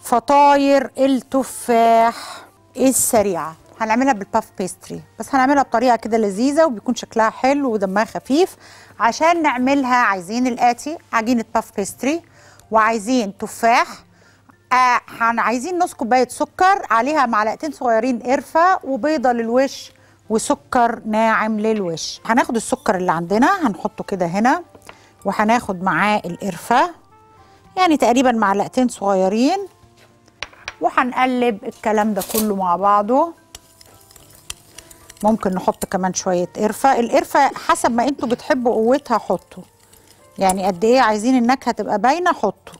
فطاير التفاح السريعه هنعملها بالباف بيستري بس هنعملها بطريقه كده لذيذه وبيكون شكلها حلو ودمها خفيف عشان نعملها عايزين الاتي عجينه باف بيستري وعايزين تفاح آه هن- عايزين نص كوبايه سكر عليها معلقتين صغيرين قرفه وبيضه للوش وسكر ناعم للوش هناخد السكر اللي عندنا هنحطه كده هنا وهناخد معاه القرفه يعني تقريبا معلقتين صغيرين وهنقلب الكلام ده كله مع بعضه ممكن نحط كمان شويه قرفه القرفه حسب ما انتوا بتحبوا قوتها حطوا يعني قد ايه عايزين النكهه تبقى باينه حطوا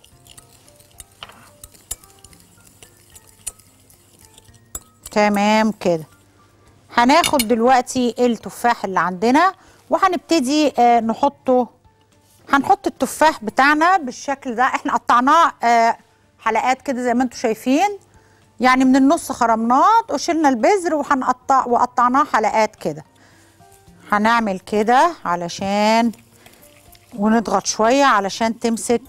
تمام كده هناخد دلوقتي التفاح اللي عندنا وهنبتدي آه نحطه هنحط التفاح بتاعنا بالشكل ده احنا قطعناه آه حلقات كده زي ما انتم شايفين يعني من النص خرمناه وشلنا البذر وهنقطع وقطعناه حلقات كده هنعمل كده علشان ونضغط شويه علشان تمسك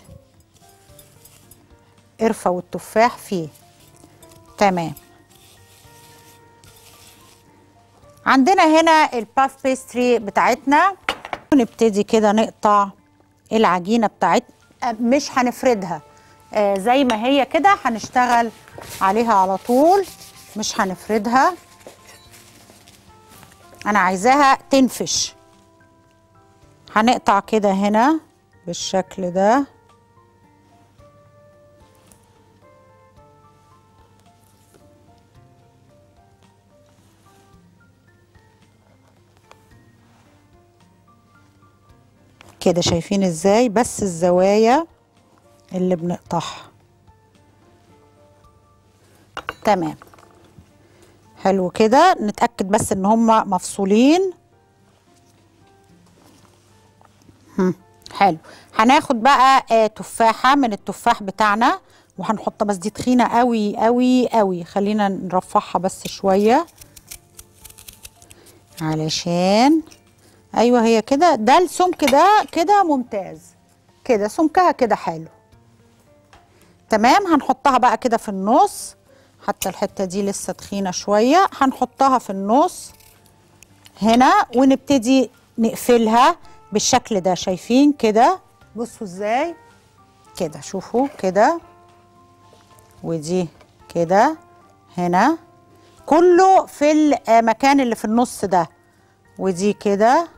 القرفه والتفاح فيه تمام عندنا هنا الباف بيستري بتاعتنا ونبتدي كده نقطع العجينه بتاعتنا مش هنفردها آه زي ما هي كده هنشتغل عليها على طول مش هنفردها انا عايزاها تنفش هنقطع كده هنا بالشكل ده كده شايفين ازاي بس الزوايا اللي بنقطعها تمام حلو كده نتأكد بس ان هما مفصولين هم، حلو هناخد بقى آه تفاحة من التفاح بتاعنا وهنحطها بس دي تخينة قوي قوي قوي خلينا نرفعها بس شوية علشان ايوه هي كده ده السمك ده كده ممتاز كده سمكها كده حلو تمام هنحطها بقى كده في النص حتى الحته دي لسه تخينه شويه هنحطها في النص هنا ونبتدي نقفلها بالشكل ده شايفين كده بصوا ازاي كده شوفوا كده ودي كده هنا كله في المكان اللي في النص ده ودي كده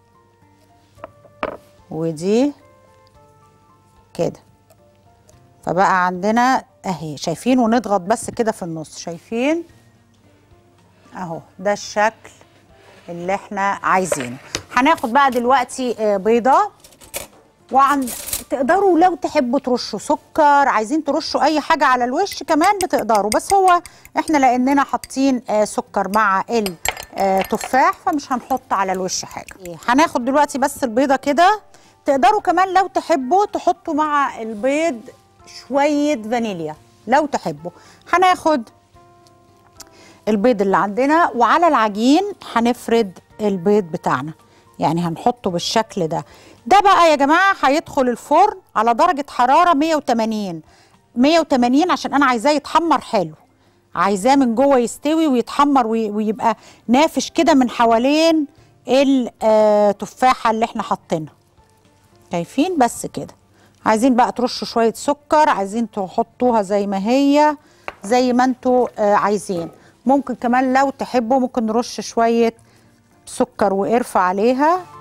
ودي كده فبقى عندنا اهي شايفين ونضغط بس كده في النص شايفين اهو ده الشكل اللي احنا عايزينه هناخد بقى دلوقتي آه، بيضه وعن تقدروا لو تحبوا ترشوا سكر عايزين ترشوا اي حاجه على الوش كمان بتقدروا بس هو احنا لاننا حاطين آه، سكر مع التفاح فمش هنحط على الوش حاجه إيه، هناخد دلوقتي بس البيضه كده تقدروا كمان لو تحبوا تحطوا مع البيض شويه فانيليا لو تحبوا هناخد البيض اللي عندنا وعلى العجين هنفرد البيض بتاعنا يعني هنحطه بالشكل ده ده بقى يا جماعه هيدخل الفرن على درجه حراره 180 180 عشان انا عايزاه يتحمر حلو عايزاه من جوه يستوي ويتحمر وي- ويبقى نافش كده من حوالين التفاحه اللي احنا حاطينها شايفين بس كده عايزين بقى ترشوا شويه سكر عايزين تحطوها زي ما هي زي ما انتوا آه، عايزين ممكن كمان لو تحبوا ممكن نرش شويه سكر وقرفه عليها